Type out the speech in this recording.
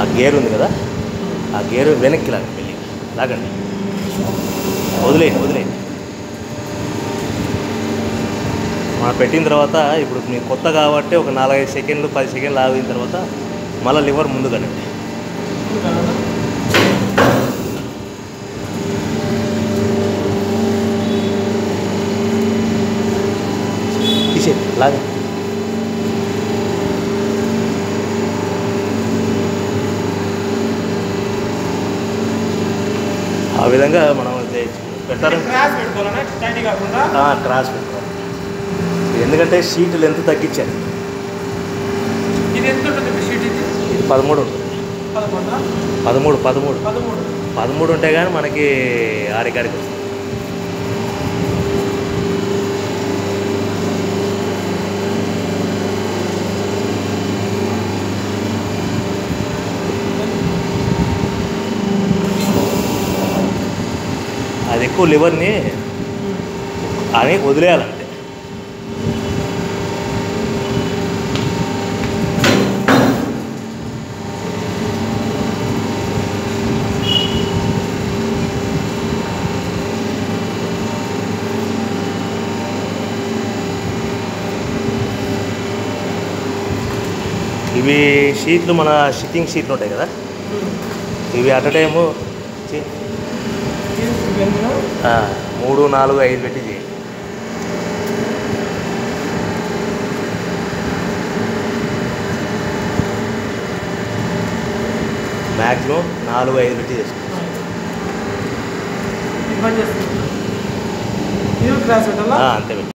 gear ఉంది కదా ఆ గేర్ వెనక్కి లాగండి వెళ్ళి లాగండి వదిలేయండి వదిలేయండి మనం పెట్టిన తర్వాత ఇప్పుడు మీకు కొత్త కాబట్టి ఒక నాలుగైదు సెకండ్లు పది సెకండ్లు ఆగిన తర్వాత మళ్ళీ లివర్ ముందు కనండి తీసేయండి లాగండి ఆ విధంగా మనం చేయొచ్చు పెట్టారు క్రాస్ పెట్టుకోవాలన్నా టైట్ కాకుండా క్రాస్ పెట్టుకోవాలి ఎందుకంటే షీట్ లెంత్ తగ్గించారు ఇది ఎంత ఉంటుంది షీట్ ఇది ఇది పదమూడు ఉంటుంది పదకొండా పదమూడు పదమూడు పదమూడు పదమూడు ఉంటే కానీ మనకి ఆరికాడికి వస్తుంది అది ఎక్కువ లివర్ని అని వదిలేయాలంటే ఇవి షీట్లు మన షిట్టింగ్ షీట్లు ఉంటాయి కదా ఇవి అట్ టైము చే- ఇవన్నీ ఆ, మూడు నాలుగు ఐదు పెట్టి చేయండి మ్యాక్సిమం నాలుగు ఐదు పెట్టి చేసుకోండి ఇది పని చేస్తుంది ఇది క్రాస్ పెట్టాలా ఆ, అంతే పెట్టి